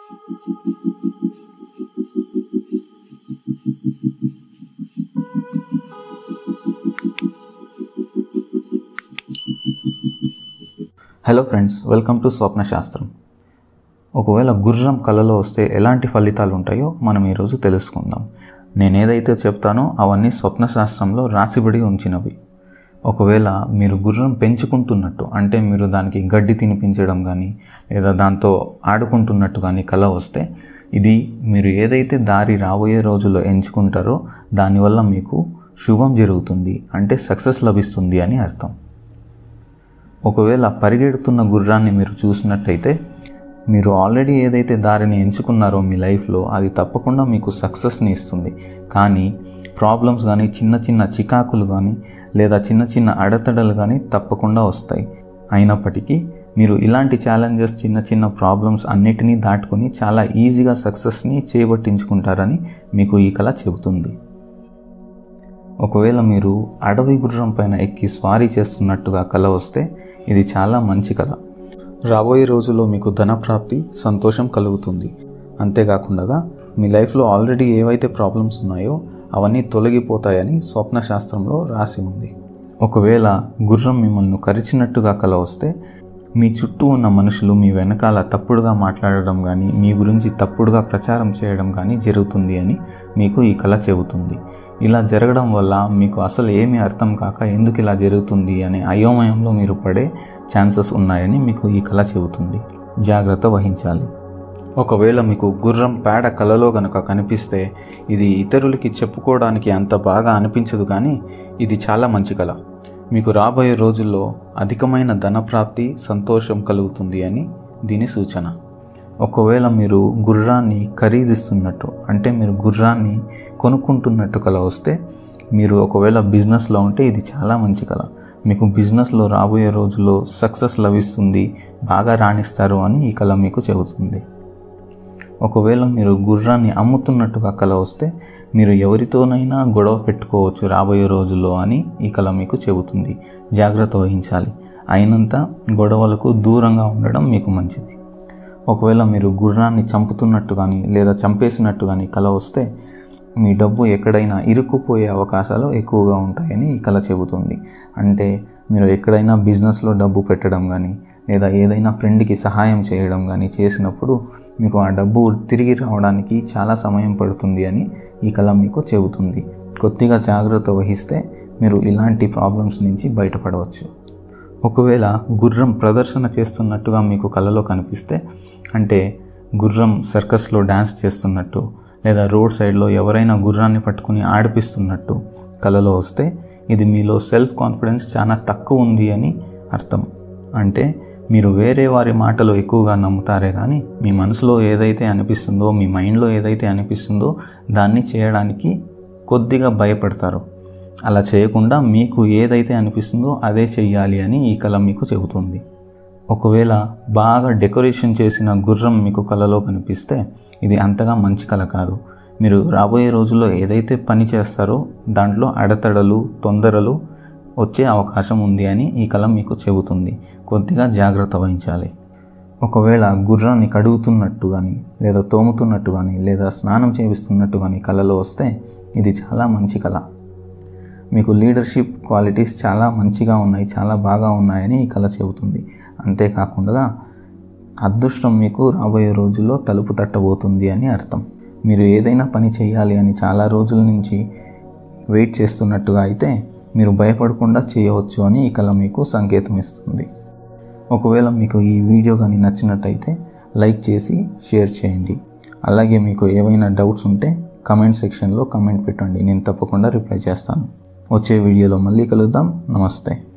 hello friends welcome to Swapna Shastram ఒకవేళ గుర్రం కళలో వస్తే ఎలాంటి ఫలితాలు ఉంటాయో మనం ఈరోజు తెలుసుకుందాం నేను ఏదైతే చెప్తానో అవన్నీ స్వప్న శాస్త్రంలో రాసిబడి ఉంచినవి ఒకవేళ మీరు గుర్రం పెంచుకుంటున్నట్టు అంటే మీరు దానికి గడ్డి తినిపించడం కానీ లేదా దాంతో ఆడుకుంటున్నట్టు కానీ కళ వస్తే ఇది మీరు ఏదైతే దారి రాబోయే రోజుల్లో ఎంచుకుంటారో దానివల్ల మీకు శుభం జరుగుతుంది అంటే సక్సెస్ లభిస్తుంది అని అర్థం ఒకవేళ పరిగెడుతున్న గుర్రాన్ని మీరు చూసినట్టయితే మీరు ఆల్రెడీ ఏదైతే దారిని ఎంచుకున్నారో మీ లైఫ్లో అది తప్పకుండా మీకు సక్సెస్ని ఇస్తుంది కానీ ప్రాబ్లమ్స్ కానీ చిన్న చిన్న చికాకులు కానీ లేదా చిన్న చిన్న అడతడలు కానీ తప్పకుండా వస్తాయి అయినప్పటికీ మీరు ఇలాంటి ఛాలెంజెస్ చిన్న చిన్న ప్రాబ్లమ్స్ అన్నిటినీ దాటుకొని చాలా ఈజీగా సక్సెస్ని చేపట్టించుకుంటారని మీకు ఈ కళ చెబుతుంది ఒకవేళ మీరు అడవి గుర్రం పైన ఎక్కి స్వారీ చేస్తున్నట్టుగా కళ వస్తే ఇది చాలా మంచి కళ రాబోయే రోజుల్లో మీకు ధనప్రాప్తి సంతోషం కలుగుతుంది అంతేకాకుండా మీ లైఫ్లో ఆల్రెడీ ఏవైతే ప్రాబ్లమ్స్ ఉన్నాయో అవన్నీ తొలగిపోతాయని స్వప్న శాస్త్రంలో రాసి ఉంది ఒకవేళ గుర్రం మిమ్మల్ని కరిచినట్టుగా కల వస్తే మీ చుట్టూ ఉన్న మనుషులు మీ వెనకాల తప్పుడుగా మాట్లాడడం కానీ మీ గురించి తప్పుడుగా ప్రచారం చేయడం కానీ జరుగుతుంది అని మీకు ఈ కళ చెబుతుంది ఇలా జరగడం వల్ల మీకు అసలు ఏమీ అర్థం కాక ఎందుకు ఇలా జరుగుతుంది అనే అయోమయంలో మీరు పడే ఛాన్సెస్ ఉన్నాయని మీకు ఈ కళ చెబుతుంది జాగ్రత్త వహించాలి ఒకవేళ మీకు గుర్రం పేడ కలలో కనుక కనిపిస్తే ఇది ఇతరులకి చెప్పుకోవడానికి అంత బాగా అనిపించదు కానీ ఇది చాలా మంచి కళ మీకు రాబోయే రోజుల్లో అధికమైన ధనప్రాప్తి సంతోషం కలుగుతుంది అని దీని సూచన ఒకవేళ మీరు గుర్రాన్ని ఖరీదిస్తున్నట్టు అంటే మీరు గుర్రాన్ని కొనుక్కుంటున్నట్టు కల వస్తే మీరు ఒకవేళ బిజినెస్లో ఉంటే ఇది చాలా మంచి కళ మీకు బిజినెస్లో రాబోయే రోజుల్లో సక్సెస్ లభిస్తుంది బాగా రాణిస్తారు అని ఈ కళ మీకు చెబుతుంది ఒకవేళ మీరు గుర్రాన్ని అమ్ముతున్నట్టుగా కళ వస్తే మీరు ఎవరితోనైనా గొడవ పెట్టుకోవచ్చు రాబోయే రోజుల్లో అని ఈ కళ మీకు చెబుతుంది జాగ్రత్త వహించాలి అయినంత గొడవలకు దూరంగా ఉండడం మీకు మంచిది ఒకవేళ మీరు గుర్రాన్ని చంపుతున్నట్టు కానీ లేదా చంపేసినట్టు కానీ కళ వస్తే మీ డబ్బు ఎక్కడైనా ఇరుక్కుపోయే అవకాశాలు ఎక్కువగా ఉంటాయని ఈ కళ చెబుతుంది అంటే మీరు ఎక్కడైనా బిజినెస్లో డబ్బు పెట్టడం కానీ లేదా ఏదైనా ఫ్రెండ్కి సహాయం చేయడం కానీ చేసినప్పుడు మీకు ఆ డబ్బు తిరిగి రావడానికి చాలా సమయం పడుతుంది అని ఈ కళ మీకు చెబుతుంది కొద్దిగా జాగ్రత్త వహిస్తే మీరు ఇలాంటి ప్రాబ్లమ్స్ నుంచి బయటపడవచ్చు ఒకవేళ గుర్రం ప్రదర్శన చేస్తున్నట్టుగా మీకు కళలో కనిపిస్తే అంటే గుర్రం సర్కస్లో డ్యాన్స్ చేస్తున్నట్టు లేదా రోడ్ సైడ్లో ఎవరైనా గుర్రాన్ని పట్టుకుని ఆడిపిస్తున్నట్టు కళలో వస్తే ఇది మీలో సెల్ఫ్ కాన్ఫిడెన్స్ చాలా తక్కువ ఉంది అని అర్థం అంటే మీరు వేరే వారి మాటలు ఎక్కువగా నమ్ముతారే కానీ మీ మనసులో ఏదైతే అనిపిస్తుందో మీ మైండ్లో ఏదైతే అనిపిస్తుందో దాన్ని చేయడానికి కొద్దిగా భయపడతారు అలా చేయకుండా మీకు ఏదైతే అనిపిస్తుందో అదే చెయ్యాలి అని ఈ కళ మీకు చెబుతుంది ఒకవేళ బాగా డెకరేషన్ చేసిన గుర్రం మీకు కళలో కనిపిస్తే ఇది అంతగా మంచి కళ కాదు మీరు రాబోయే రోజుల్లో ఏదైతే పని చేస్తారో దాంట్లో అడతడలు తొందరలు వచ్చే అవకాశం ఉంది అని ఈ కళ మీకు చెబుతుంది కొద్దిగా జాగ్రత్త వహించాలి ఒకవేళ గుర్రాన్ని కడుగుతున్నట్టు కానీ లేదా తోముతున్నట్టు కానీ లేదా స్నానం చేపిస్తున్నట్టు కానీ కళలో వస్తే ఇది చాలా మంచి కళ మీకు లీడర్షిప్ క్వాలిటీస్ చాలా మంచిగా ఉన్నాయి చాలా బాగా ఉన్నాయని ఈ కళ చెబుతుంది అంతేకాకుండా అదృష్టం మీకు రాబోయే రోజుల్లో తలుపు తట్టబోతుంది అని అర్థం మీరు ఏదైనా పని చేయాలి అని చాలా రోజుల నుంచి వెయిట్ చేస్తున్నట్టుగా అయితే మీరు భయపడకుండా చేయవచ్చు అని ఈ కళ మీకు సంకేతం ఇస్తుంది ఒకవేళ మీకు ఈ వీడియో కానీ నచ్చినట్టయితే లైక్ చేసి షేర్ చేయండి అలాగే మీకు ఏవైనా డౌట్స్ ఉంటే కమెంట్ సెక్షన్లో కమెంట్ పెట్టండి నేను తప్పకుండా రిప్లై చేస్తాను వచ్చే వీడియోలో మళ్ళీ కలుద్దాం నమస్తే